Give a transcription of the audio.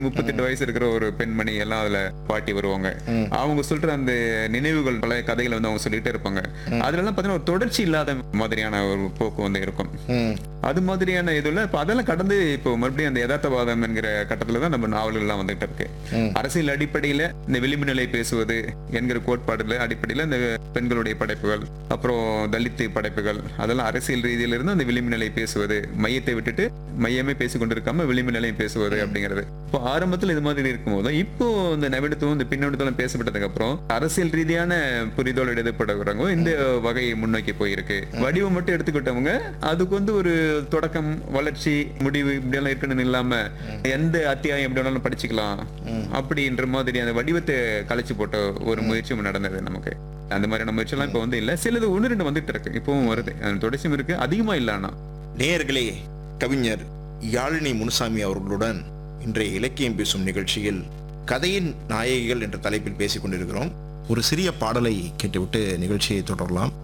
முப்பத்தெட்டு வயசு இருக்கிற ஒரு பெண்மணி எல்லாம் அதுல பாட்டி வருவாங்க அவங்க சொல்ற அந்த நினைவுகள் பல கதைகளை வந்து அவங்க சொல்லிட்டே இருப்பாங்க அதுல எல்லாம் பாத்தீங்கன்னா ஒரு தொடர்ச்சி இல்லாத மாதிரியான ஒரு போக்கு வந்து இருக்கும் ம் அது மாதிரியான இதுல இப்ப அதெல்லாம் கடந்து இப்போ மறுபடியும் அந்த யதார்த்தவாதம் என்கிற கட்டத்துல தான் நம்ம நாவல்கள் எல்லாம் வந்துட்டு இருக்கு அரசியல் அடிப்படையில இந்த விளிம்பு நிலை பேசுவது என்கிற கோட்பாடுல அடிப்படையில இந்த பெண்களுடைய படைப்புகள் அப்புறம் தலித்து படைப்புகள் அதெல்லாம் அரசியல் ரீதியில இருந்து அந்த விளிம்பு நிலை பேசுவது மையத்தை விட்டுட்டு மையமே பேசிக் கொண்டிருக்காம விளிம்பு நிலையம் பேசுவது அப்படிங்கிறது இப்போ ஆரம்பத்துல இது மாதிரி இருக்கும்போது இப்போ இந்த நவீனத்துவம் இந்த பின்னோட்டத்துவம் பேசப்பட்டதுக்கு அப்புறம் அரசியல் ரீதியான புரிதல் எழுதப்படுறவங்க இந்த வகையை முன்னோக்கி போயிருக்கு வடிவம் மட்டும் எடுத்துக்கிட்டவங்க அதுக்கு வந்து ஒரு தொடக்கம் வளர்ச்சி முடிவு இப்படி எல்லாம் இருக்குன்னு இல்லாம எந்த அத்தியாயம் எப்படி வேணாலும் படிச்சுக்கலாம் அப்படின்ற மாதிரி அந்த வடிவத்தை கலைச்சு போட்ட ஒரு முயற்சியும் நடந்தது நமக்கு அந்த மாதிரியான முயற்சி எல்லாம் இப்ப வந்து இல்ல சிலது ஒன்று ரெண்டு வந்துட்டு இருக்கு இப்பவும் வருது அந்த தொடர்ச்சியும் இருக்கு அதிகமா இல்ல ஆனா நேயர்களே கவிஞர் யாழினி முனுசாமி அவர்களுடன் இன்றைய இலக்கியம் பேசும் நிகழ்ச்சியில் கதையின் நாயகிகள் என்ற தலைப்பில் பேசிக் கொண்டிருக்கிறோம் ஒரு சிறிய பாடலை கேட்டுவிட்டு நிகழ்ச்சியை தொடரலாம்